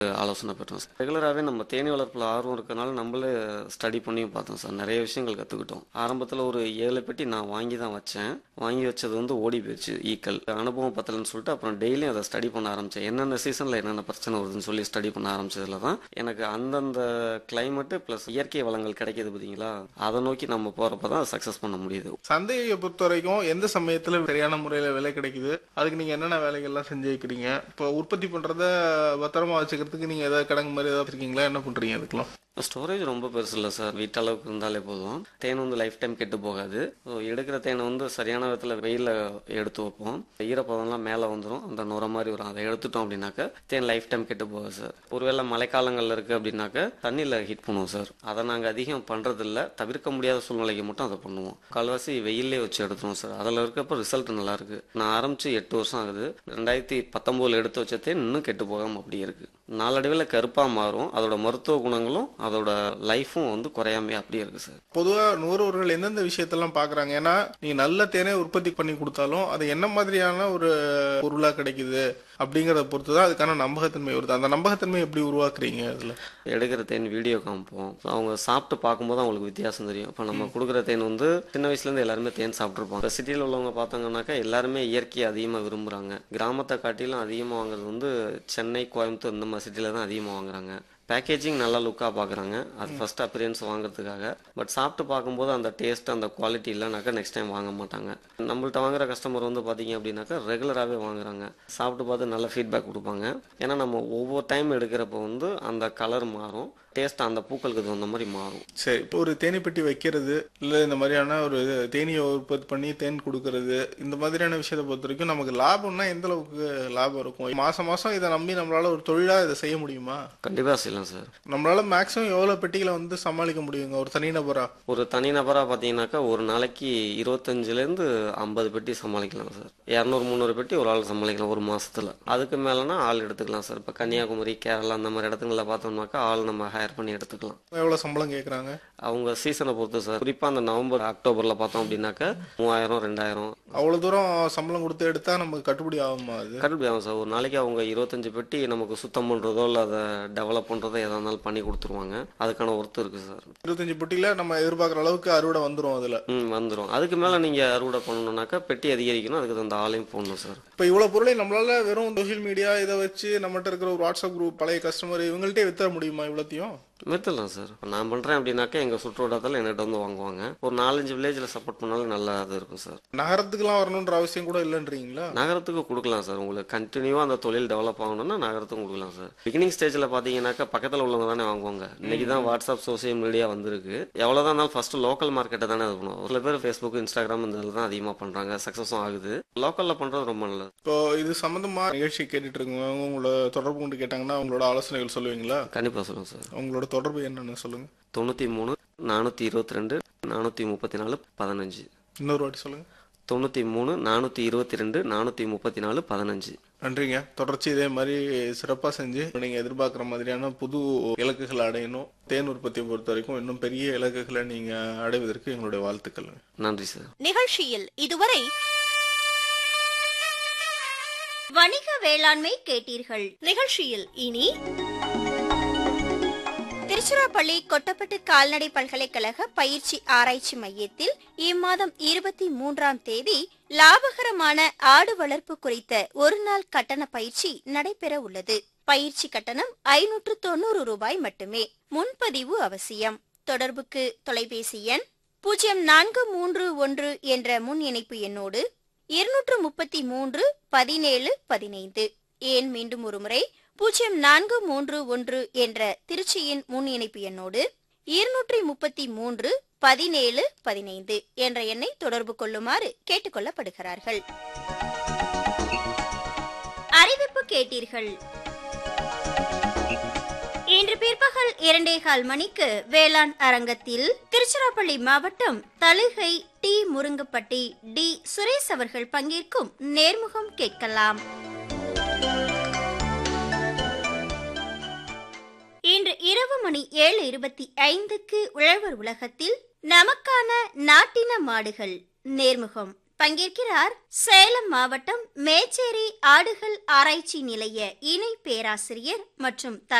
ஆலோசனை பெற்றோம் சார் ரெகுலராகவே நம்ம தேனி வளர்ப்பில் ஆர்வம் இருக்கனால நம்மளே ஸ்டடி பண்ணியும் பார்த்தோம் சார் நிறைய விஷயங்கள் கற்றுக்கிட்டோம் ஆரம்பத்தில் ஒரு ஏழு பெட்டி நான் வாங்கி தான் வச்சேன் வாங்கி வச்சது வந்து ஓடி போயிடுச்சு ஈக்கல் அனுபவம் பத்தலன்னு சொல்லிட்டு அப்புறம் டெய்லியும் அதை ஸ்டடி பண்ண ஆரம்பித்தேன் என்னென்ன சீசனில் என்னென்ன பிரச்சனை வருதுன்னு சொல்லி ஸ்டடி பண்ண ஆரம்பிச்சதுல தான் எனக்கு அந்தந்த கிளைமேட்டு ப்ளஸ் இயற்கை வளங்கள் கிடைக்கிது பார்த்தீங்களா அதை நோக்கி நம்ம போகிறப்ப தான் சக்ஸஸ் பண்ண முடியுது சந்தையை பொறுத்த வரைக்கும் எந்த சமயத்துல சரியான முறையில விலை கிடைக்குது அதுக்கு நீங்க என்னென்ன வேலைகள்லாம் செஞ்சு வைக்கிறீங்க இப்போ உற்பத்தி பண்றத பத்திரமா வச்சுக்கிறதுக்கு நீங்க ஏதாவது கிடங்கு மாதிரி ஏதாவது இருக்கீங்களா என்ன பண்றீங்க அதுக்கெல்லாம் ஸ்டோரேஜ் ரொம்ப பெருசு இல்லை சார் வீட்டளவுக்கு இருந்தாலே போதும் தேன் வந்து லைஃப் டைம் கெட்டு போகாது ஸோ எடுக்கிற தேனை வந்து சரியான விதத்தில் வெயிலில் எடுத்து வைப்போம் ஈரப்பதம்லாம் மேலே வந்துடும் அந்த நுர மாதிரி வரும் அதை எடுத்துட்டோம் அப்படின்னாக்க தேன் லைஃப் டைம் கெட்டு போகாது சார் ஒருவேளை மழைக்காலங்களில் இருக்குது அப்படின்னாக்க தண்ணியில் ஹீட் பண்ணுவோம் சார் அதை நாங்கள் அதிகம் பண்ணுறதில்ல தவிர்க்க முடியாத சூழ்நிலைக்கு மட்டும் அதை பண்ணுவோம் கால்வாசி வெயிலே வச்சு எடுத்துருவோம் சார் அதில் இருக்கப்போ ரிசல்ட் நல்லா இருக்கு நான் ஆரம்பிச்சு எட்டு வருஷம் ஆகுது ரெண்டாயிரத்தி பத்தொம்போதில் எடுத்து வச்ச தேன் இன்னும் கெட்டு போகாமல் அப்படியே இருக்கு நாளடைவில் கருப்பாக மாறும் அதோட மருத்துவ குணங்களும் அதோட லைஃப்பும் வந்து குறையாமே அப்படியே இருக்கு சார் பொதுவா நுகர்வோர்கள் எந்தெந்த விஷயத்தெல்லாம் பாக்குறாங்க ஏன்னா நீங்க நல்ல தேனை உற்பத்தி பண்ணி கொடுத்தாலும் அது என்ன மாதிரியான ஒரு பொருளா கிடைக்குது அப்படிங்கறத பொறுத்து தான் அதுக்கான நம்பகத்தன்மை வருது அந்த நம்பகத்தன்மை எப்படி உருவாக்குறீங்க அதுல எடுக்கிற தேன் வீடியோ காமிப்போம் அவங்க சாப்பிட்டு பார்க்கும்போது அவங்களுக்கு வித்தியாசம் தெரியும் இப்போ நம்ம கொடுக்குற தேன் வந்து சின்ன வயசுலேருந்து எல்லாருமே தேன் சாப்பிட்ருப்போம் இப்போ சிட்டியில் உள்ளவங்க பார்த்தாங்கன்னாக்கா எல்லாருமே இயற்கையை அதிகமாக விரும்புகிறாங்க கிராமத்தை காட்டிலும் அதிகமாக வாங்குறது வந்து சென்னை கோயம்புத்தூர் இந்த மாதிரி சிட்டியில் தான் அதிகமாக வாங்குறாங்க பேக்கேஜிங் நல்லா லுக்காக பார்க்குறாங்க அது ஃபர்ஸ்ட் அப்பியரன்ஸ் வாங்குறதுக்காக பட் சாப்பிட்டு பார்க்கும்போது அந்த டேஸ்ட் அந்த குவாலிட்டி இல்லைனாக்கா நெக்ஸ்ட் டைம் வாங்க மாட்டாங்க நம்மள்ட்ட வாங்குற கஸ்டமர் வந்து பார்த்தீங்க அப்படின்னாக்கா ரெகுலராகவே வாங்குறாங்க சாப்பிட்டு பார்த்து நல்ல ஃபீட்பேக் கொடுப்பாங்க ஏன்னா நம்ம ஒவ்வொரு டைம் எடுக்கிறப்போ வந்து அந்த கலர் மாறும் டேஸ்ட் அந்த பூக்களுக்கு தகுந்த மாதிரி மாறும் சரி இப்போ ஒரு தேனி பெட்டி வைக்கிறது இல்ல இந்த மாதிரியான ஒரு தேனியை உற்பத்தி பண்ணி தேன் கொடுக்கறது இந்த மாதிரியான விஷயத்தை பொறுத்த வரைக்கும் நமக்கு லாபம்னா எந்த அளவுக்கு லாபம் இருக்கும் மாசம் மாசம் இதை நம்பி நம்மளால ஒரு தொழிலா இதை செய்ய முடியுமா கண்டிப்பாக செய்யலாம் சார் நம்மளால மேக்ஸிமம் எவ்வளவு பெட்டிகளை வந்து சமாளிக்க முடியுங்க ஒரு தனிநபரா ஒரு தனிநபராக பார்த்தீங்கன்னாக்கா ஒரு நாளைக்கு இருபத்தஞ்சிலேருந்து ஐம்பது பெட்டி சமாளிக்கலாம் சார் இரநூறு முந்நூறு பெட்டி ஒரு ஆள் சமாளிக்கலாம் ஒரு மாசத்துல அதுக்கு மேலேனா ஆள் எடுத்துக்கலாம் சார் இப்போ கன்னியாகுமரி கேரளா அந்த மாதிரி இடத்துங்களில் பார்த்தோம்னாக்கா ஆள் நம்ம ஹையர் பண்ணி எடுத்துக்கலாம் எவ்வளவு சம்பளம் கேக்குறாங்க அவங்க சீசனை பொறுத்து சார் குறிப்பாக அந்த நவம்பர் அக்டோபரில் பார்த்தோம் அப்படின்னாக்கா மூவாயிரம் ரெண்டாயிரம் அவ்வளவு தூரம் சம்பளம் கொடுத்து எடுத்தா நமக்கு கட்டுப்படி ஆகுமா அது கட்டுப்படி ஆகும் சார் ஒரு நாளைக்கு அவங்க இருபத்தஞ்சு பெட்டி நமக்கு சுத்தம் பண்ணுறதோ இல்லை அதை டெவலப் பண்ணுறதோ எதா இருந்தாலும் பண்ணி கொடுத்துருவாங்க அதுக்கான ஒர்த்து இருக்குது சார் இருபத்தஞ்சு பெட்டியில நம்ம எதிர்பார்க்குற அளவுக்கு அறுவடை வந்துரும் அதுல ம் வந்துடும் அதுக்கு மேலே நீங்கள் அறுவடை பண்ணணுன்னாக்கா பெட்டி அதிகரிக்கணும் அதுக்கு தகுந்த ஆளையும் போடணும் சார் இப்போ இவ்வளவு பொருளை நம்மளால வெறும் சோஷியல் மீடியா இதை வச்சு நம்மகிட்ட இருக்கிற ஒரு வாட்ஸ்அப் குரூப் பழைய கஸ்டமர் இவங்கள்ட்டே வித்தர முடியுமா இவ்வளோத்தையும் வித்துடலாம் சார் இப்போ நான் பண்ணுறேன் அப்படின்னாக்கா எங்கள் சுற்றுவட்டாரத்தில் என்கிட்ட வந்து வாங்குவாங்க ஒரு நாலஞ்சு வில்லேஜில் சப்போர்ட் பண்ணாலும் நல்லா அது இருக்கும் சார் நகரத்துக்குலாம் வரணுன்ற அவசியம் கூட இல்லைன்றீங்களா நகரத்துக்கு கொடுக்கலாம் சார் உங்களுக்கு கண்டினியூவாக அந்த தொழில் டெவலப் ஆகணும்னா நகரத்துக்கும் கொடுக்கலாம் சார் பிகினிங் ஸ்டேஜில் பார்த்தீங்கன்னாக்கா பக்கத்தில் உள்ளவங்க தானே வாங்குவாங்க இன்னைக்கு தான் வாட்ஸ்அப் சோசியல் மீடியா வந்திருக்கு எவ்வளோதான் இருந்தாலும் ஃபர்ஸ்ட் லோக்கல் மார்க்கெட்டை தானே இது பண்ணுவோம் சில பேர் ஃபேஸ்புக் இன்ஸ்டாகிராம் இந்த இதில் தான் அதிகமாக பண்ணுறாங்க சக்ஸஸும் ஆகுது லோக்கலில் பண்ணுறது ரொம்ப நல்லது இப்போ இது சம்பந்தமா நிகழ்ச்சி கேட்டுட்டு இருக்கவங்க உங்களோட தொடர்பு கொண்டு கேட்டாங்கன்னா உங்களோட ஆலோசனைகள் சொல்லுவீங்களா கண்டிப்பாக சொல்லுங்கள் சார் உங்களோட தொடர்பு என்னன்னு சொல்லுங்க தொண்ணூற்றி மூணு நானூற்றி இருபத்தி ரெண்டு நானூற்றி முப்பத்தி நாலு பதினஞ்சு இன்னொரு வாட்டி சொல்லுங்க தொண்ணூற்றி மூணு நானூற்றி இருபத்தி ரெண்டு நானூற்றி முப்பத்தி நாலு பதினஞ்சு நன்றிங்க தொடர்ச்சி இதே மாதிரி சிறப்பாக செஞ்சு நீங்க எதிர்பார்க்குற மாதிரியான புது இலக்குகளை அடையணும் தேன் உற்பத்தியை பொறுத்த வரைக்கும் இன்னும் பெரிய இலக்குகளை நீங்க அடைவதற்கு எங்களுடைய வாழ்த்துக்கள் நன்றி சார் நிகழ்ச்சியில் இதுவரை வணிக வேளாண்மை கேட்டீர்கள் நிகழ்ச்சியில் இனி திருச்சிராப்பள்ளி கொட்டப்பட்டு கால்நடை பல்கலைக்கழக பயிற்சி ஆராய்ச்சி மையத்தில் இம்மாதம் இருபத்தி மூன்றாம் தேதி லாபகரமான ஆடு வளர்ப்பு குறித்த ஒரு நாள் கட்டண பயிற்சி நடைபெற உள்ளது பயிற்சி கட்டணம் ஐநூற்று தொண்ணூறு ரூபாய் மட்டுமே முன்பதிவு அவசியம் தொடர்புக்கு தொலைபேசி எண் பூஜ்ஜியம் நான்கு மூன்று ஒன்று என்ற முன் இணைப்பு எண்ணோடு இருநூற்று முப்பத்தி மூன்று பதினேழு பதினைந்து ஏன் மீண்டும் ஒருமுறை பூஜ்ஜியம் நான்கு மூன்று ஒன்று என்ற திருச்சியின் முன் இணைப்பு எண்ணோடு இருநூற்றி முப்பத்தி மூன்று பதினேழு பதினைந்து என்ற எண்ணை தொடர்பு கொள்ளுமாறு கேட்டுக்கொள்ளப்படுகிறார்கள் அறிவிப்பு கேட்டீர்கள் இன்று பிற்பகல் இரண்டே கால் மணிக்கு வேளாண் அரங்கத்தில் திருச்சிராப்பள்ளி மாவட்டம் தலுகை டி முருங்கப்பட்டி டி சுரேஷ் அவர்கள் பங்கேற்கும் நேர்முகம் கேட்கலாம் இன்று இரவு மணி ஏழு இருபத்தி ஐந்துக்கு உழவர் உலகத்தில் நமக்கான நாட்டின மாடுகள் நேர்முகம் பங்கேற்கிறார் சேலம் மாவட்டம் மேச்சேரி ஆடுகள் ஆராய்ச்சி நிலைய இணை பேராசிரியர் மற்றும்